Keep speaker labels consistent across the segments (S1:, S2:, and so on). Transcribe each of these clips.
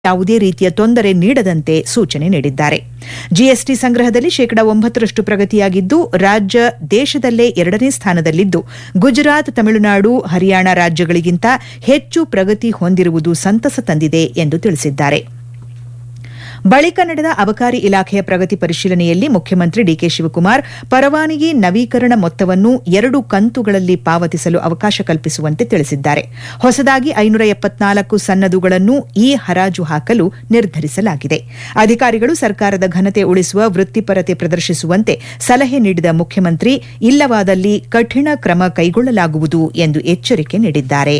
S1: ಯಾವುದೇ ರೀತಿಯ ತೊಂದರೆ ನೀಡದಂತೆ ಸೂಚನೆ ನೀಡಿದ್ದಾರೆ ಜಿಎಸ್ಟಿ ಸಂಗ್ರಹದಲ್ಲಿ ಶೇಕಡಾ ಒಂಬತ್ತರಷ್ಟು ಪ್ರಗತಿಯಾಗಿದ್ದು ರಾಜ್ಯ ದೇಶದಲ್ಲೇ ಎರಡನೇ ಸ್ಥಾನದಲ್ಲಿದ್ದು ಗುಜರಾತ್ ತಮಿಳುನಾಡು ಹರಿಯಾಣ ರಾಜ್ಯಗಳಿಗಿಂತ ಹೆಚ್ಚು ಪ್ರಗತಿ ಹೊಂದಿರುವುದು ಸಂತಸ ತಂದಿದೆ ಎಂದು ತಿಳಿಸಿದ್ದಾರೆ ಬಳಿಕ ನಡೆದ ಅಬಕಾರಿ ಇಲಾಖೆಯ ಪ್ರಗತಿ ಪರಿಶೀಲನೆಯಲ್ಲಿ ಮುಖ್ಯಮಂತ್ರಿ ಡಿಕೆ ಶಿವಕುಮಾರ್ ಪರವಾನಗಿ ನವೀಕರಣ ಮೊತ್ತವನ್ನು ಎರಡು ಕಂತುಗಳಲ್ಲಿ ಪಾವತಿಸಲು ಅವಕಾಶ ಕಲ್ಪಿಸುವಂತೆ ತಿಳಿಸಿದ್ದಾರೆ ಹೊಸದಾಗಿ ಐನೂರ ಎಪ್ಪತ್ನಾಲ್ಕು ಸನ್ನದುಗಳನ್ನು ಈ ಹರಾಜು ಹಾಕಲು ನಿರ್ಧರಿಸಲಾಗಿದೆ ಅಧಿಕಾರಿಗಳು ಸರ್ಕಾರದ ಘನತೆ ಉಳಿಸುವ ವೃತ್ತಿಪರತೆ ಪ್ರದರ್ಶಿಸುವಂತೆ ಸಲಹೆ ನೀಡಿದ ಮುಖ್ಯಮಂತ್ರಿ ಇಲ್ಲವಾದಲ್ಲಿ ಕಠಿಣ ಕ್ರಮ ಕೈಗೊಳ್ಳಲಾಗುವುದು ಎಂದು ಎಚ್ಚರಿಕೆ ನೀಡಿದ್ದಾರೆ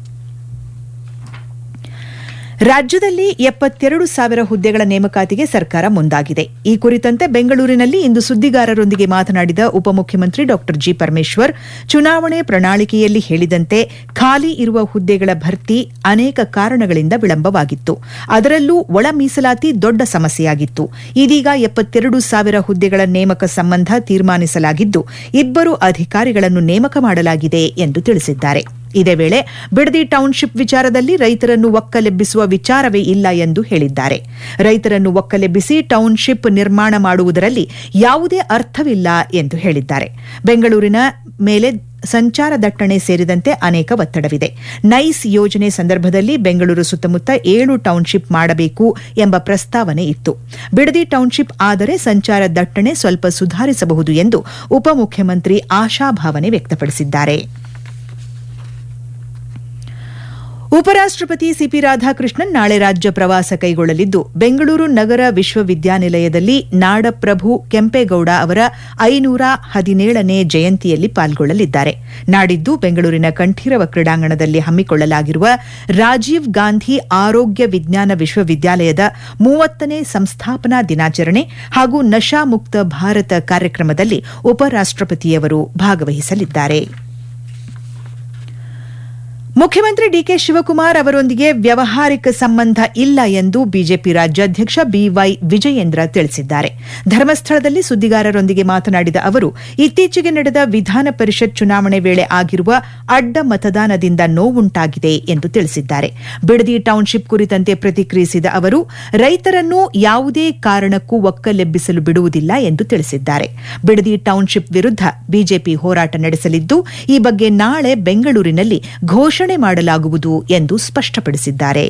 S1: ರಾಜ್ಯದಲ್ಲಿ ಎಪ್ಪತ್ತೆರಡು ಸಾವಿರ ಹುದ್ದೆಗಳ ನೇಮಕಾತಿಗೆ ಸರ್ಕಾರ ಮುಂದಾಗಿದೆ ಈ ಕುರಿತಂತೆ ಬೆಂಗಳೂರಿನಲ್ಲಿ ಇಂದು ಸುದ್ದಿಗಾರರೊಂದಿಗೆ ಮಾತನಾಡಿದ ಉಪಮುಖ್ಯಮಂತ್ರಿ ಡಾ ಜಿ ಪರಮೇಶ್ವರ್ ಚುನಾವಣೆ ಪ್ರಣಾಳಿಕೆಯಲ್ಲಿ ಹೇಳಿದಂತೆ ಖಾಲಿ ಇರುವ ಹುದ್ದೆಗಳ ಭರ್ತಿ ಅನೇಕ ಕಾರಣಗಳಿಂದ ವಿಳಂಬವಾಗಿತ್ತು ಅದರಲ್ಲೂ ಒಳ ಮೀಸಲಾತಿ ದೊಡ್ಡ ಸಮಸ್ಯೆಯಾಗಿತ್ತು ಇದೀಗ ಎಪ್ಪತ್ತೆರಡು ಸಾವಿರ ಹುದ್ದೆಗಳ ನೇಮಕ ಸಂಬಂಧ ತೀರ್ಮಾನಿಸಲಾಗಿದ್ದು ಇಬ್ಬರು ಅಧಿಕಾರಿಗಳನ್ನು ನೇಮಕ ಮಾಡಲಾಗಿದೆ ಎಂದು ತಿಳಿಸಿದ್ದಾರೆ ಇದೇ ವೇಳೆ ಬಿಡದಿ ಟೌನ್ಶಿಪ್ ವಿಚಾರದಲ್ಲಿ ರೈತರನ್ನು ಒಕ್ಕಲೆಬ್ಬಿಸುವ ವಿಚಾರವೇ ಇಲ್ಲ ಎಂದು ಹೇಳಿದ್ದಾರೆ ರೈತರನ್ನು ಒಕ್ಕಲೆಬ್ಬಿಸಿ ಟೌನ್ಶಿಪ್ ನಿರ್ಮಾಣ ಮಾಡುವುದರಲ್ಲಿ ಯಾವುದೇ ಅರ್ಥವಿಲ್ಲ ಎಂದು ಹೇಳಿದ್ದಾರೆ ಬೆಂಗಳೂರಿನ ಮೇಲೆ ಸಂಚಾರ ದಟ್ಟಣೆ ಸೇರಿದಂತೆ ಅನೇಕ ಒತ್ತಡವಿದೆ ನೈಸ್ ಯೋಜನೆ ಸಂದರ್ಭದಲ್ಲಿ ಬೆಂಗಳೂರು ಸುತ್ತಮುತ್ತ ಏಳು ಟೌನ್ಶಿಪ್ ಮಾಡಬೇಕು ಎಂಬ ಪ್ರಸ್ತಾವನೆ ಇತ್ತು ಬಿಡದಿ ಟೌನ್ಶಿಪ್ ಆದರೆ ಸಂಚಾರ ದಟ್ಟಣೆ ಸ್ವಲ್ಪ ಸುಧಾರಿಸಬಹುದು ಎಂದು ಉಪಮುಖ್ಯಮಂತ್ರಿ ಆಶಾಭಾವನೆ ವ್ಯಕ್ತಪಡಿಸಿದ್ದಾರೆ ಉಪರಾಷ್ಟಪತಿ ಸಿಪಿ ರಾಧಾಕೃಷ್ಣನ್ ನಾಳೆ ರಾಜ್ಯ ಪ್ರವಾಸ ಕೈಗೊಳ್ಳಲಿದ್ದು ಬೆಂಗಳೂರು ನಗರ ವಿಶ್ವವಿದ್ಯಾನಿಲಯದಲ್ಲಿ ನಾಡಪ್ರಭು ಕೆಂಪೇಗೌಡ ಅವರ ಐನೂರ ಹದಿನೇಳನೇ ಜಯಂತಿಯಲ್ಲಿ ಪಾಲ್ಗೊಳ್ಳಲಿದ್ದಾರೆ ನಾಡಿದ್ದು ಬೆಂಗಳೂರಿನ ಕಂಠೀರವ ಕ್ರೀಡಾಂಗಣದಲ್ಲಿ ಹಮ್ಮಿಕೊಳ್ಳಲಾಗಿರುವ ರಾಜೀವ್ ಗಾಂಧಿ ಆರೋಗ್ಯ ವಿಜ್ಞಾನ ವಿಶ್ವವಿದ್ಯಾಲಯದ ಮೂವತ್ತನೇ ಸಂಸ್ಥಾಪನಾ ದಿನಾಚರಣೆ ಹಾಗೂ ನಶಾಮುಕ್ತ ಭಾರತ ಕಾರ್ಯಕ್ರಮದಲ್ಲಿ ಉಪರಾಷ್ಟಪತಿಯವರು ಭಾಗವಹಿಸಲಿದ್ದಾರೆ ಮುಖ್ಯಮಂತ್ರಿ ಡಿಕೆ ಶಿವಕುಮಾರ್ ಅವರೊಂದಿಗೆ ವ್ಯವಹಾರಿಕ ಸಂಬಂಧ ಇಲ್ಲ ಎಂದು ಬಿಜೆಪಿ ರಾಜ್ಯಾಧ್ಯಕ್ಷ ಬಿವೈ ವಿಜಯೇಂದ್ರ ತಿಳಿಸಿದ್ದಾರೆ ಧರ್ಮಸ್ಥಳದಲ್ಲಿ ಸುದ್ದಿಗಾರರೊಂದಿಗೆ ಮಾತನಾಡಿದ ಅವರು ಇತ್ತೀಚೆಗೆ ನಡೆದ ವಿಧಾನ ಪರಿಷತ್ ಚುನಾವಣೆ ವೇಳೆ ಆಗಿರುವ ಅಡ್ಡ ಮತದಾನದಿಂದ ನೋವುಂಟಾಗಿದೆ ಎಂದು ತಿಳಿಸಿದ್ದಾರೆ ಬಿಡದಿ ಟೌನ್ಶಿಪ್ ಕುರಿತಂತೆ ಪ್ರತಿಕ್ರಿಯಿಸಿದ ಅವರು ರೈತರನ್ನು ಯಾವುದೇ ಕಾರಣಕ್ಕೂ ಒಕ್ಕಲೆಬ್ಬಿಸಲು ಬಿಡುವುದಿಲ್ಲ ಎಂದು ತಿಳಿಸಿದ್ದಾರೆ ಬಿಡದಿ ಟೌನ್ಶಿಪ್ ವಿರುದ್ಧ ಬಿಜೆಪಿ ಹೋರಾಟ ನಡೆಸಲಿದ್ದು ಈ ಬಗ್ಗೆ ನಾಳೆ ಬೆಂಗಳೂರಿನಲ್ಲಿ ಘೋಷಣೆ ಮಾಡಲಾಗುವುದು ಎಂದು ಸ್ಪಷ್ಟಪಡಿಸಿದ್ದಾರೆ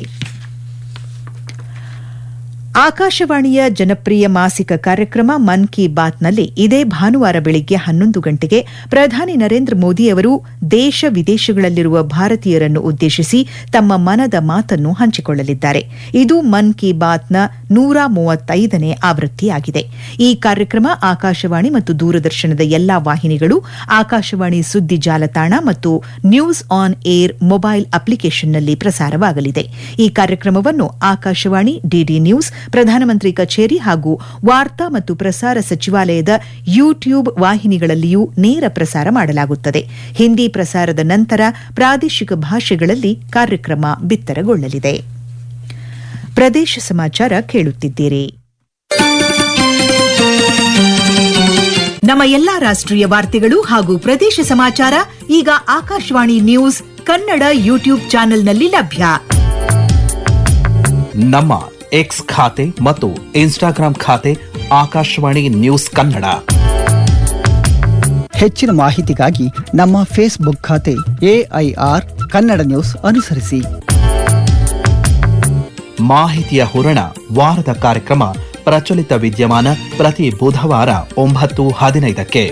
S1: ಆಕಾಶವಾಣಿಯ ಜನಪ್ರಿಯ ಮಾಸಿಕ ಕಾರ್ಯಕ್ರಮ ಮನ್ ಕಿ ಬಾತ್ನಲ್ಲಿ ಇದೇ ಭಾನುವಾರ ಬೆಳಿಗ್ಗೆ ಹನ್ನೊಂದು ಗಂಟೆಗೆ ಪ್ರಧಾನಿ ನರೇಂದ್ರ ಮೋದಿ ಅವರು ದೇಶ ವಿದೇಶಗಳಲ್ಲಿರುವ ಭಾರತೀಯರನ್ನು ಉದ್ದೇಶಿಸಿ ತಮ್ಮ ಮನದ ಮಾತನ್ನು ಹಂಚಿಕೊಳ್ಳಲಿದ್ದಾರೆ ಇದು ಮನ್ ಕಿ ಬಾತ್ನ ನೂರ ಮೂವತ್ತೈದನೇ ಆವೃತ್ತಿಯಾಗಿದೆ ಈ ಕಾರ್ಯಕ್ರಮ ಆಕಾಶವಾಣಿ ಮತ್ತು ದೂರದರ್ಶನದ ಎಲ್ಲಾ ವಾಹಿನಿಗಳು ಆಕಾಶವಾಣಿ ಸುದ್ದಿ ಜಾಲತಾಣ ಮತ್ತು ನ್ಯೂಸ್ ಆನ್ ಏರ್ ಮೊಬೈಲ್ ಅಪ್ಲಿಕೇಶನ್ನಲ್ಲಿ ಪ್ರಸಾರವಾಗಲಿದೆ ಈ ಕಾರ್ಯಕ್ರಮವನ್ನು ಆಕಾಶವಾಣಿ ಡಿಡಿ ನ್ಯೂಸ್ ಪ್ರಧಾನಮಂತ್ರಿ ಕಚೇರಿ ಹಾಗೂ ವಾರ್ತಾ ಮತ್ತು ಪ್ರಸಾರ ಸಚಿವಾಲಯದ ಯೂಟ್ಯೂಬ್ ವಾಹಿನಿಗಳಲ್ಲಿಯೂ ನೇರ ಪ್ರಸಾರ ಮಾಡಲಾಗುತ್ತದೆ ಹಿಂದಿ ಪ್ರಸಾರದ ನಂತರ ಪ್ರಾದೇಶಿಕ ಭಾಷೆಗಳಲ್ಲಿ ಕಾರ್ಯಕ್ರಮ ಬಿತ್ತರಗೊಳ್ಳಲಿದೆ ಪ್ರದೇಶ ಸಮಾಚಾರ ಕೇಳುತ್ತಿದ್ದೀರಿ ನಮ್ಮ ಎಲ್ಲಾ ರಾಷ್ಟ್ರೀಯ ವಾರ್ತೆಗಳು ಹಾಗೂ ಪ್ರದೇಶ ಸಮಾಚಾರ ಈಗ ಆಕಾಶವಾಣಿ ನ್ಯೂಸ್ ಕನ್ನಡ ಯೂಟ್ಯೂಬ್ ಚಾನೆಲ್ನಲ್ಲಿ ಲಭ್ಯ
S2: ನಮ್ಮ ಎಕ್ಸ್ ಖಾತೆ ಮತ್ತು ಇನ್ಸ್ಟಾಗ್ರಾಂ ಖಾತೆ ಆಕಾಶವಾಣಿ ನ್ಯೂಸ್ ಕನ್ನಡ
S3: ಹೆಚ್ಚಿನ ಮಾಹಿತಿಗಾಗಿ ನಮ್ಮ ಫೇಸ್ಬುಕ್ ಖಾತೆ ಎಐಆರ್ ಕನ್ನಡ ನ್ಯೂಸ್ ಅನುಸರಿಸಿ
S2: ಮಾಹಿತಿಯ ಹೂರಣ ವಾರದ ಕಾರ್ಯಕ್ರಮ ಪ್ರಚಲಿತ ವಿದ್ಯಮಾನ ಪ್ರತಿ ಬುಧವಾರ ಒಂಬತ್ತು ಹದಿನೈದಕ್ಕೆ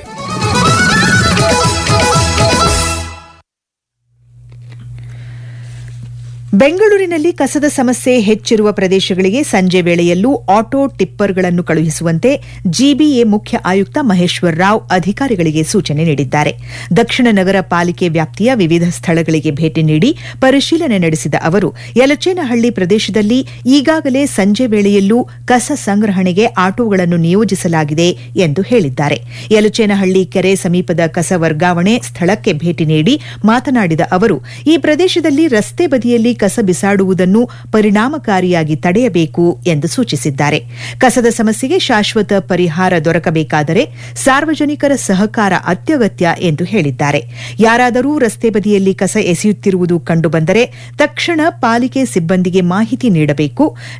S1: ಬೆಂಗಳೂರಿನಲ್ಲಿ ಕಸದ ಸಮಸ್ಯೆ ಹೆಚ್ಚಿರುವ ಪ್ರದೇಶಗಳಿಗೆ ಸಂಜೆ ವೇಳೆಯಲ್ಲೂ ಆಟೋ ಟಿಪ್ಪರ್ಗಳನ್ನು ಕಳುಹಿಸುವಂತೆ ಜಿಬಿಎ ಮುಖ್ಯ ಆಯುಕ್ತ ಮಹೇಶ್ವರ್ ರಾವ್ ಅಧಿಕಾರಿಗಳಿಗೆ ಸೂಚನೆ ನೀಡಿದ್ದಾರೆ ದಕ್ಷಿಣ ನಗರ ಪಾಲಿಕೆ ವ್ಯಾಪ್ತಿಯ ವಿವಿಧ ಸ್ಥಳಗಳಿಗೆ ಭೇಟಿ ನೀಡಿ ಪರಿಶೀಲನೆ ನಡೆಸಿದ ಅವರು ಯಲಚೇನಹಳ್ಳಿ ಪ್ರದೇಶದಲ್ಲಿ ಈಗಾಗಲೇ ಸಂಜೆ ವೇಳೆಯಲ್ಲೂ ಕಸ ಸಂಗ್ರಹಣೆಗೆ ಆಟೋಗಳನ್ನು ನಿಯೋಜಿಸಲಾಗಿದೆ ಎಂದು ಹೇಳಿದ್ದಾರೆ ಯಲಚೇನಹಳ್ಳಿ ಕೆರೆ ಸಮೀಪದ ಕಸ ವರ್ಗಾವಣೆ ಸ್ಥಳಕ್ಕೆ ಭೇಟಿ ನೀಡಿ ಮಾತನಾಡಿದ ಅವರು ಈ ಪ್ರದೇಶದಲ್ಲಿ ರಸ್ತೆ ಬದಿಯಲ್ಲಿ ಕಸ ಬಿಸಾಡುವುದನ್ನು ಪರಿಣಾಮಕಾರಿಯಾಗಿ ತಡೆಯಬೇಕು ಎಂದು ಸೂಚಿಸಿದ್ದಾರೆ ಕಸದ ಸಮಸ್ಯೆಗೆ ಶಾಶ್ವತ ಪರಿಹಾರ ದೊರಕಬೇಕಾದರೆ ಸಾರ್ವಜನಿಕರ ಸಹಕಾರ ಅತ್ಯಗತ್ಯ ಎಂದು ಹೇಳಿದ್ದಾರೆ ಯಾರಾದರೂ ರಸ್ತೆ ಬದಿಯಲ್ಲಿ ಕಸ ಎಸೆಯುತ್ತಿರುವುದು ಕಂಡುಬಂದರೆ ತಕ್ಷಣ ಪಾಲಿಕೆ ಸಿಬ್ಬಂದಿಗೆ ಮಾಹಿತಿ ನೀಡಬೇಕು